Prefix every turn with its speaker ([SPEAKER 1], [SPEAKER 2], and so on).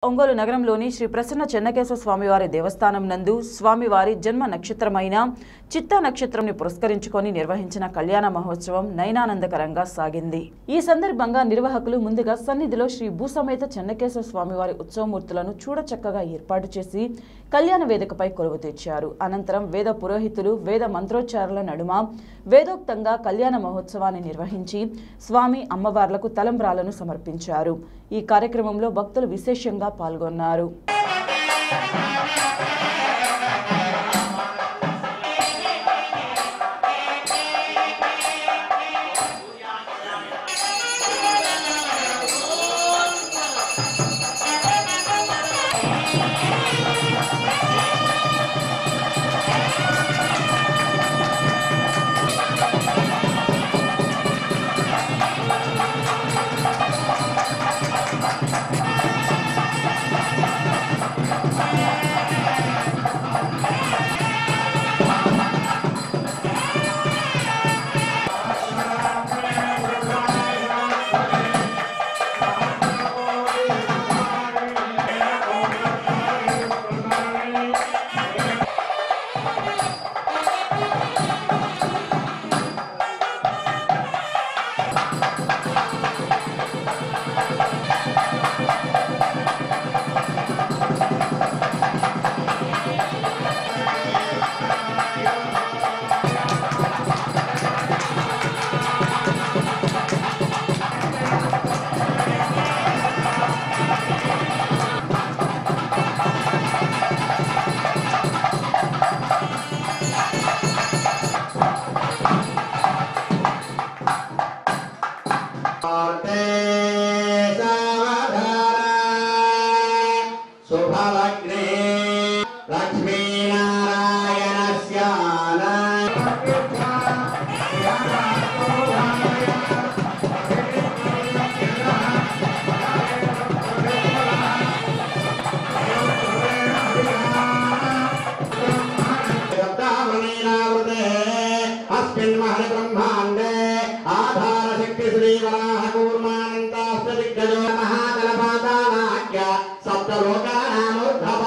[SPEAKER 1] ఒంగోలు నగరంలోని శ్రీ ప్రసన్న చెన్నకేశ్వర స్వామివారి దేవస్థానం నందు స్వామివారి జన్మ నక్షత్రమైన చిత్తా నక్షత్రంని పురస్కరించుకొని నిర్వహించిన కళ్యాణ మహోత్సవం నయనానందకరంగా సాగింది ఈ సందర్భంగా నిర్వాహకులు ముందుగా సన్నిధిలో శ్రీ భూసమేత చెన్నకేశ్వర స్వామివారి ఉత్సవమూర్తులను చూడచక్కగా ఏర్పాటు చేసి కళ్యాణ వేదికపై కొలువు తెచ్చారు అనంతరం వేద పురోహితులు వేద మంత్రోచ్చారాల నడుమ వేదోక్తంగా కళ్యాణ మహోత్సవాన్ని నిర్వహించి స్వామి అమ్మవార్లకు తలంబ్రాలను సమర్పించారు ఈ కార్యక్రమంలో భక్తులు విశేషంగా పాల్గొన్నారు
[SPEAKER 2] శుభలగ్నే अस्मिन् महत् ब्रह्माण्डे आधारशक्ति श्रीवराह कूर्मानन्तास्मदिग्गजो महाजलपातानाख्य सप्तलोकानामुद्धव